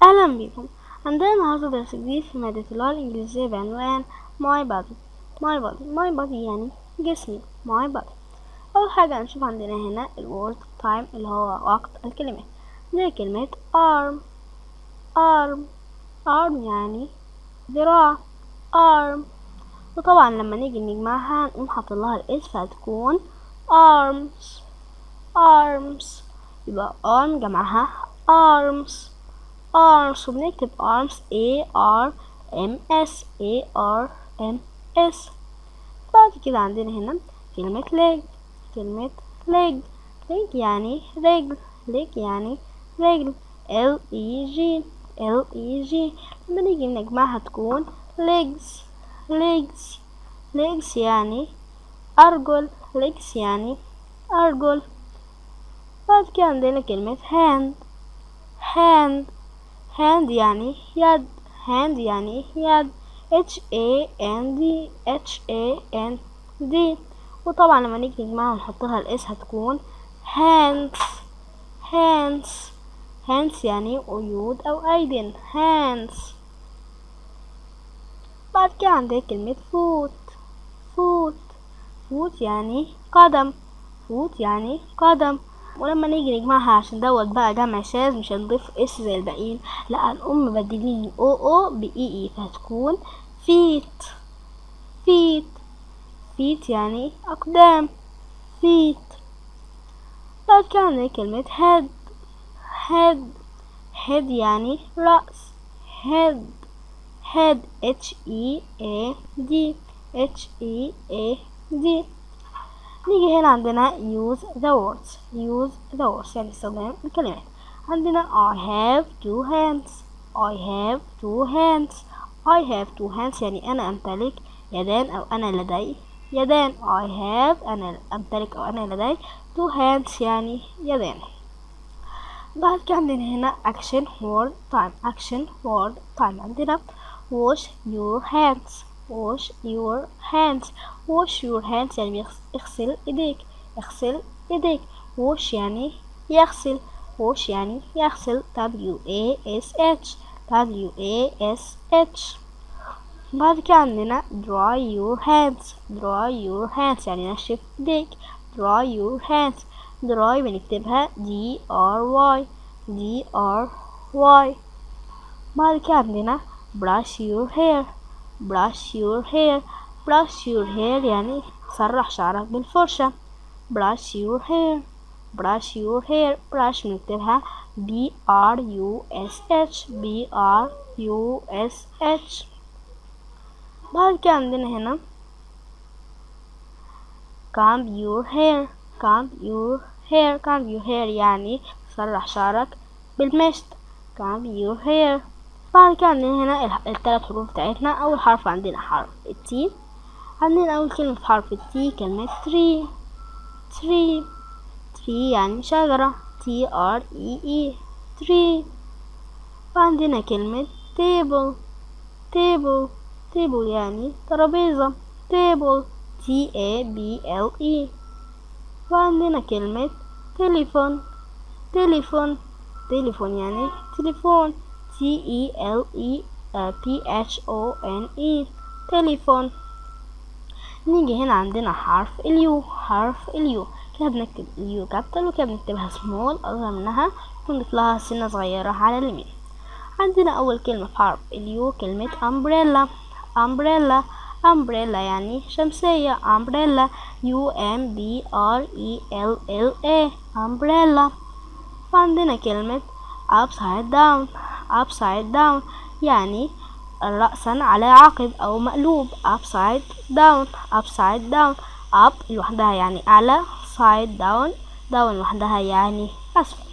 أهلا بكم عندنا النهاردة درس جديد في مادة اللغة الإنجليزية بعنوان my body my body my body يعني جسمي my body أول حاجة هنشوف عندنا هنا ال word time اللي هو وقت الكلمات زي كلمة arm arm arm يعني ذراع arm وطبعا لما نيجي نجمعها نقوم حاطين لها الاس فهتكون arms arms يبقى arm جمعها arms arms وبنكتب arms A R M S A R M S بعد كده عندنا هنا كلمة leg كلمة leg leg يعني رجل leg يعني رجل L E G L E G لما نيجي نجمعها تكون legs legs legs يعني أرجل legs يعني أرجل بعد كده عندنا كلمة hand hand hand يعني يد hand يعني يد H A N D H A N D وطبعا لما نيجي نجمعها ونحط لها الاس هتكون hands hands hands يعني قيود أو أيدين hands بعد كده عندنا كلمة foot foot foot يعني قدم foot يعني قدم ولما نيجي نجمعها عشان دوت بقى جمع شاذ مش هنضيف اس زي الباقيين لا هنقوم مبدلين او او باي اي فهتكون فيت فيت فيت يعني اقدام فيت بعد كده عندنا كلمة head head head يعني رأس head head h e a d h e a d نيجي هنا عندنا use the words use the words يعني استخدام الكلمات عندنا I have two hands I have two hands I have two hands يعني أنا أمتلك يدان أو أنا لدي يدان I have أنا أمتلك أو أنا لدي two hands يعني يدان بعد كده عندنا هنا action word time action word time عندنا wash your hands wash your hands wash your hands يعني اغسل ايديك اغسل ايديك wash يعني يغسل wash يعني يغسل W A S H W A S H بعد كده عندنا dry your hands dry your hands يعني نشف ايديك dry your hands dry بنكتبها D R Y D R Y بعد كده عندنا brush your hair brush your hair brush your hair يعني سرح شعرك بالفرشة brush your hair brush your hair brush بنكتبها B R U S H B R U S H بعد كده عندنا هنا comb your hair comb your hair comb your hair يعني سرح شعرك بالمشط comb your hair بعد كده عندنا هنا الثلاث حروف بتاعتنا أول حرف عندنا حرف التي عندنا أول كلمة في حرف التي كلمة tree tree tree يعني شجرة T R E E tree وعندنا كلمة table table table يعني ترابيزة table T A B L E وعندنا كلمة تليفون تليفون تليفون يعني تليفون T E L E P H O N E تليفون نيجي هنا عندنا حرف اليو حرف اليو كده بنكتب اليو كابيتال وكده بنكتبها سمول أصغر منها ونضيف لها سنة صغيرة على اليمين عندنا أول كلمة في حرف اليو كلمة umbrella umbrella umbrella يعني شمسية umbrella U M B R E L L A umbrella وعندنا كلمة upside down upside down يعني رأسا على عقب أو مقلوب upside down upside down up لوحدها يعني أعلى side down down لوحدها يعني أسفل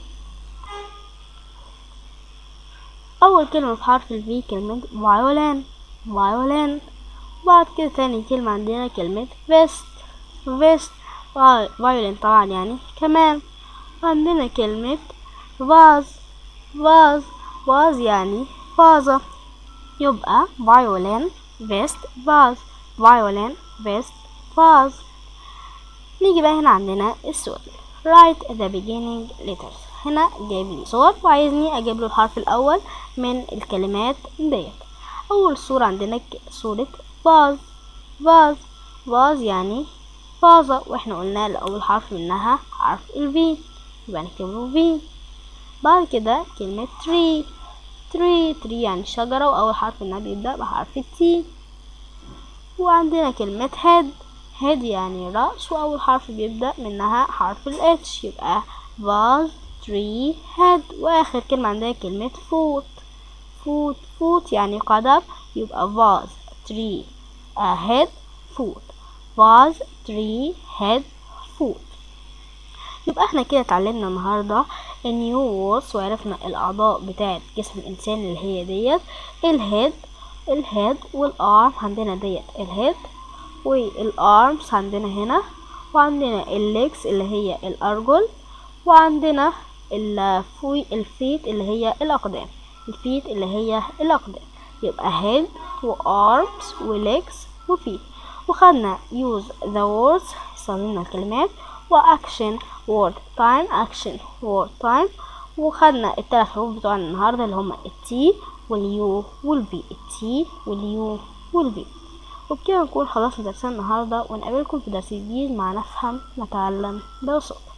أول كلمة في حرف ال V كلمة violin violin بعد كده تاني كلمة عندنا كلمة vest vest violin طبعا يعني كمان عندنا كلمة vase vase vase يعني فازة يبقى violin vest vase violin vest vase نيجي بقى هنا عندنا السؤال write the beginning letters هنا جايب لي صور وعايزني اجيب له الحرف الاول من الكلمات ديت اول صورة عندنا ك- صورة باز باز باز يعني فازة واحنا قلنا اول حرف منها حرف الفي يبقى نكتب له في بعد كده كلمة tree tree tree يعني شجرة وأول حرف منها بيبدأ بحرف التي وعندنا كلمة head head يعني رأس وأول حرف بيبدأ منها حرف ال H يبقى vase tree head وآخر كلمة عندنا كلمة foot foot foot يعني قدم يبقى vase tree uh, head foot vase tree head foot يبقى احنا كده اتعلمنا النهاردة النيو وورز وعرفنا الأعضاء بتاعة جسم الإنسان اللي هي ديت الهيد الهيد والارم عندنا ديت الهيد والارمز عندنا هنا وعندنا الليجز اللي هي الأرجل وعندنا الفوي الفيت اللي هي الأقدام الفيت اللي هي الأقدام يبقى head وارمز وليجز وفيت وخدنا use the words استخدمنا الكلمات واكشن word time action word time وخدنا الثلاث حروف بتوعنا النهارده اللي هما التي واليو والبي التي واليو والبي وبكده نكون خلصنا درسنا النهارده ونقابلكم في درس جديد مع نفهم نتعلم ببساطة